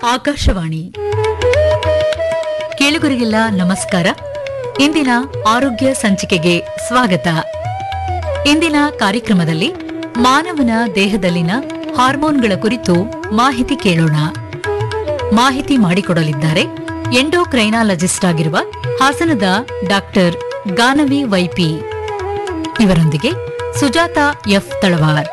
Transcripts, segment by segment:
ಆಕಾಶವಾಣಿ ಕೇಳುಗರಿಗೆಲ್ಲ ನಮಸ್ಕಾರ ಇಂದಿನ ಆರೋಗ್ಯ ಸಂಚಿಕೆಗೆ ಸ್ವಾಗತ ಇಂದಿನ ಕಾರ್ಯಕ್ರಮದಲ್ಲಿ ಮಾನವನ ದೇಹದಲ್ಲಿನ ಹಾರ್ಮೋನ್ಗಳ ಕುರಿತು ಮಾಹಿತಿ ಕೇಳೋಣ ಮಾಹಿತಿ ಮಾಡಿಕೊಡಲಿದ್ದಾರೆ ಎಂಡೋಕ್ರೈನಾಲಜಿಸ್ಟ್ ಆಗಿರುವ ಹಾಸನದ ಡಾಕ್ಟರ್ ಗಾನವಿ ವೈಪಿ ಇವರೊಂದಿಗೆ ಸುಜಾತ ಎಫ್ ತಳವಾರ್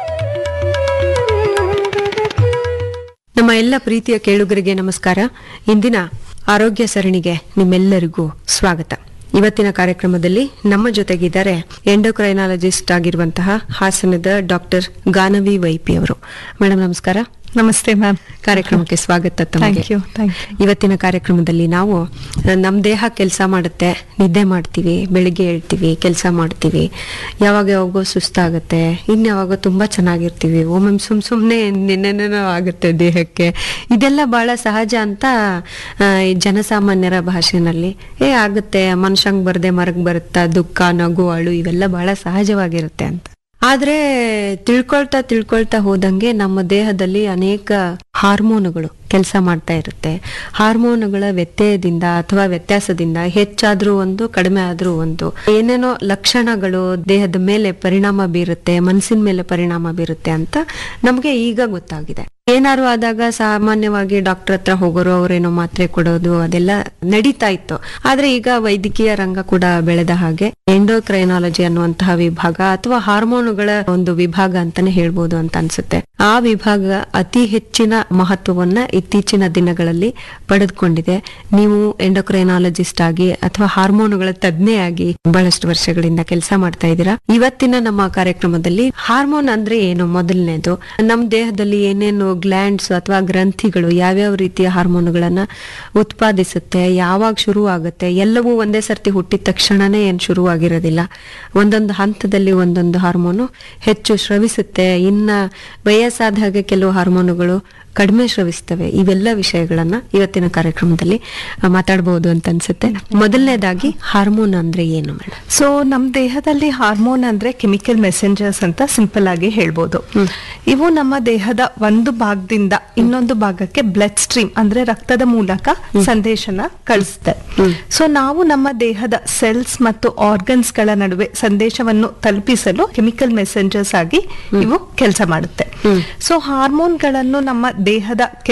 ನಮ್ಮ ಎಲ್ಲ ಪ್ರೀತಿಯ ಕೇಳುಗರಿಗೆ ನಮಸ್ಕಾರ ಇಂದಿನ ಆರೋಗ್ಯ ಸರಣಿಗೆ ನಿಮ್ಮೆಲ್ಲರಿಗೂ ಸ್ವಾಗತ ಇವತ್ತಿನ ಕಾರ್ಯಕ್ರಮದಲ್ಲಿ ನಮ್ಮ ಜೊತೆಗಿದ್ದಾರೆ ಎಂಡೋಕ್ರೈನಾಲಜಿಸ್ಟ್ ಆಗಿರುವಂತಹ ಹಾಸನದ ಡಾಕ್ಟರ್ ಗಾನವಿ ವೈಪಿ ಅವರು ಮೇಡಮ್ ನಮಸ್ಕಾರ ನಮಸ್ತೆ ಮ್ಯಾಮ್ ಕಾರ್ಯಕ್ರಮಕ್ಕೆ ಸ್ವಾಗತ ತಮಗೆ ಥ್ಯಾಂಕ್ ಯು ಥ್ಯಾಂಕ್ ಯು ಇವತ್ತಿನ ಕಾರ್ಯಕ್ರಮದಲ್ಲಿ ನಾವು ನಮ್ಮ ದೇಹ ಕೆಲಸ ಮಾಡುತ್ತೆ ನಿದ್ದೆ ಮಾಡ್ತೀವಿ ಬೆಳಿಗ್ಗೆ ಹೇಳ್ತೀವಿ ಕೆಲಸ ಮಾಡ್ತೀವಿ ಯಾವಾಗ ಯಾವಾಗೋ ಸುಸ್ತಾಗುತ್ತೆ ಇನ್ಯಾವಾಗ ತುಂಬಾ ಚೆನ್ನಾಗಿರ್ತೀವಿ ಒಮ್ಮೊಮ್ಮೆ ಸುಮ್ ಸುಮ್ಮನೆ ನೆನ್ನೆನೇನೋ ಆಗುತ್ತೆ ದೇಹಕ್ಕೆ ಇದೆಲ್ಲ ಬಹಳ ಸಹಜ ಅಂತ ಆ, ಈ ಜನಸಾಮಾನ್ಯರ ಭಾಷೆನಲ್ಲಿ ಏ ಆಗುತ್ತೆ ಮನುಷ್ಯಂಗ್ ಬರ್ದೆ ಮರಗ್ ಬರುತ್ತಾ ದುಃಖ ನಗು ಅಳು ಇವೆಲ್ಲ ಬಹಳ ಸಹಜವಾಗಿರುತ್ತೆ ಅಂತ ಆದ್ರೆ ತಿಳ್ಕೊಳ್ತಾ ತಿಳ್ಕೊಳ್ತಾ ಹೋದಂಗೆ ನಮ್ಮ ದೇಹದಲ್ಲಿ ಅನೇಕ ಹಾರ್ಮೋನುಗಳು ಕೆಲಸ ಮಾಡ್ತಾ ಇರುತ್ತೆ ಹಾರ್ಮೋನುಗಳ ವ್ಯತ್ಯಯದಿಂದ ಅಥವಾ ವ್ಯತ್ಯಾಸದಿಂದ ಹೆಚ್ಚಾದ್ರೂ ಒಂದು ಕಡಿಮೆ ಆದ್ರೂ ಒಂದು ಏನೇನೋ ಲಕ್ಷಣಗಳು ದೇಹದ ಮೇಲೆ ಪರಿಣಾಮ ಬೀರುತ್ತೆ ಮನಸ್ಸಿನ ಮೇಲೆ ಪರಿಣಾಮ ಬೀರುತ್ತೆ ಅಂತ ನಮಗೆ ಈಗ ಗೊತ್ತಾಗಿದೆ ಏನಾರು ಆದಾಗ ಸಾಮಾನ್ಯವಾಗಿ ಡಾಕ್ಟರ್ ಹತ್ರ ಹೋಗೋರು ಅವ್ರೇನೋ ಮಾತ್ರೆ ಕೊಡೋದು ಅದೆಲ್ಲ ನಡೀತಾ ಇತ್ತು ಆದ್ರೆ ಈಗ ವೈದ್ಯಕೀಯ ರಂಗ ಕೂಡ ಬೆಳೆದ ಹಾಗೆ ಎಂಡೋಕ್ರೈನಾಲಜಿ ಅನ್ನುವಂತಹ ವಿಭಾಗ ಅಥವಾ ಹಾರ್ಮೋನುಗಳ ಒಂದು ವಿಭಾಗ ಅಂತಾನೆ ಹೇಳ್ಬೋದು ಅಂತ ಅನ್ಸುತ್ತೆ ಆ ವಿಭಾಗ ಅತಿ ಹೆಚ್ಚಿನ ಮಹತ್ವವನ್ನ ಇತ್ತೀಚಿನ ದಿನಗಳಲ್ಲಿ ಪಡೆದುಕೊಂಡಿದೆ ನೀವು ಎಂಡೋಕ್ರೈನಾಲಜಿಸ್ಟ್ ಆಗಿ ಅಥವಾ ಹಾರ್ಮೋನುಗಳ ತಜ್ಞೆಯಾಗಿ ಬಹಳಷ್ಟು ವರ್ಷಗಳಿಂದ ಕೆಲಸ ಮಾಡ್ತಾ ಇದ್ದೀರಾ ಇವತ್ತಿನ ನಮ್ಮ ಕಾರ್ಯಕ್ರಮದಲ್ಲಿ ಹಾರ್ಮೋನ್ ಅಂದ್ರೆ ಏನು ಮೊದಲನೇದು ನಮ್ಮ ದೇಹದಲ್ಲಿ ಏನೇನು ಗ್ಲ್ಯಾಂಡ್ಸ್ ಅಥವಾ ಗ್ರಂಥಿಗಳು ಯಾವ್ಯಾವ ರೀತಿಯ ಹಾರ್ಮೋನುಗಳನ್ನ ಉತ್ಪಾದಿಸುತ್ತೆ ಯಾವಾಗ ಶುರು ಆಗುತ್ತೆ ಎಲ್ಲವೂ ಒಂದೇ ಸರ್ತಿ ಹುಟ್ಟಿದ ತಕ್ಷಣನೇ ಏನ್ ಶುರು ಆಗಿರೋದಿಲ್ಲ ಒಂದೊಂದು ಹಂತದಲ್ಲಿ ಒಂದೊಂದು ಹಾರ್ಮೋನು ಹೆಚ್ಚು ಸ್ರವಿಸುತ್ತೆ ಇನ್ನ ವಯಸ್ಸಾದ ಹಾಗೆ ಕೆಲವು ಹಾರ್ಮೋನುಗಳು ಕಡಿಮೆ ಸ್ರವಿಸ್ತವೆ ಇವೆಲ್ಲ ವಿಷಯಗಳನ್ನ ಇವತ್ತಿನ ಕಾರ್ಯಕ್ರಮದಲ್ಲಿ ಆ, ಮಾತಾಡ್ಬೋದು ಅಂತ ಅನ್ಸುತ್ತೆ ಮೊದಲನೇದಾಗಿ ಹಾರ್ಮೋನ್ ಅಂದ್ರೆ ಏನು ಮೇಡಮ್ ಸೊ ನಮ್ಮ ದೇಹದಲ್ಲಿ ಹಾರ್ಮೋನ್ ಅಂದ್ರೆ ಕೆಮಿಕಲ್ ಮೆಸೆಂಜರ್ಸ್ ಅಂತ ಸಿಂಪಲ್ ಆಗಿ ಹೇಳ್ಬೋದು ಇವು ನಮ್ಮ ದೇಹದ ಒಂದು ಭಾಗದಿಂದ ಇನ್ನೊಂದು ಭಾಗಕ್ಕೆ ಬ್ಲಡ್ ಸ್ಟ್ರೀಮ್ ಅಂದ್ರೆ ರಕ್ತದ ಮೂಲಕ ಸಂದೇಶನ ಕಳಿಸುತ್ತೆ ಸೊ ನಾವು ನಮ್ಮ ದೇಹದ ಸೆಲ್ಸ್ ಮತ್ತು ಆರ್ಗನ್ಸ್ ಗಳ ನಡುವೆ ಸಂದೇಶವನ್ನು ತಲುಪಿಸಲು ಕೆಮಿಕಲ್ ಮೆಸೆಂಜರ್ಸ್ ಆಗಿ ಇವು ಕೆಲಸ ಮಾಡುತ್ತೆ ಸೊ ಹಾರ್ಮೋನ್ಗಳನ್ನು ನಮ್ಮ ದೇಹದ